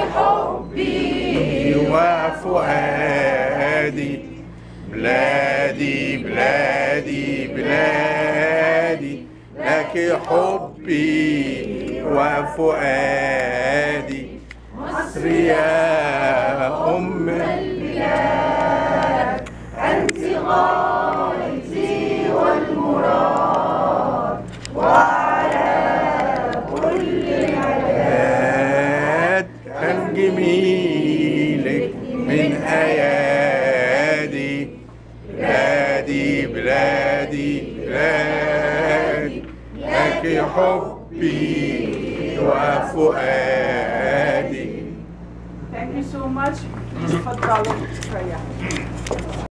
حبي وفؤادي بلادي بلادي بلادي لك حبي وفؤادي مصر يا أم البلاد أنت غايتي والمراد وعلى كل العباد كان جميلك من أيادي بلادي بلادي بلادي لك حبي وفؤادي Thank you so much. تفضلوا شوية